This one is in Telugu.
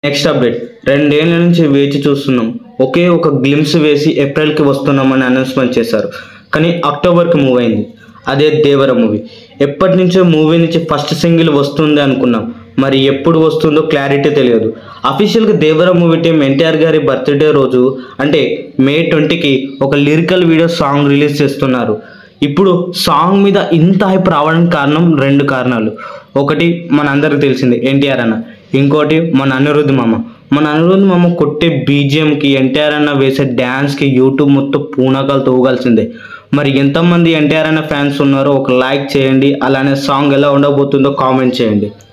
నెక్స్ట్ అప్డేట్ రెండేళ్ల నుంచి వేచి చూస్తున్నాం ఒకే ఒక గ్లిమ్స్ వేసి ఏప్రిల్కి వస్తున్నామని అనౌన్స్మెంట్ చేశారు కానీ అక్టోబర్కి మూవ్ అయింది అదే దేవర మూవీ ఎప్పటి నుంచో మూవీ నుంచి ఫస్ట్ సింగిల్ వస్తుంది అనుకున్నాం మరి ఎప్పుడు వస్తుందో క్లారిటీ తెలియదు అఫీషియల్గా దేవర మూవీ టీం ఎన్టీఆర్ గారి బర్త్డే రోజు అంటే మే ట్వంటీకి ఒక లిరికల్ వీడియో సాంగ్ రిలీజ్ చేస్తున్నారు ఇప్పుడు సాంగ్ మీద ఇంత హైప్ రావడానికి కారణం రెండు కారణాలు ఒకటి మన అందరికి తెలిసింది ఎన్టీఆర్ అన్న ఇంకోటి మన అనిరుద్ధ్ మామ మన అనిరుద్ధ్ మామ కొట్టే బీజిఎంకి ఎన్టీఆర్ అన్న వేసే డ్యాన్స్కి యూట్యూబ్ మొత్తం పూనకాలు తోగాల్సిందే మరి ఎంతమంది ఎన్టీఆర్ అన్న ఫ్యాన్స్ ఉన్నారో ఒక లైక్ చేయండి అలానే సాంగ్ ఎలా ఉండబోతుందో కామెంట్ చేయండి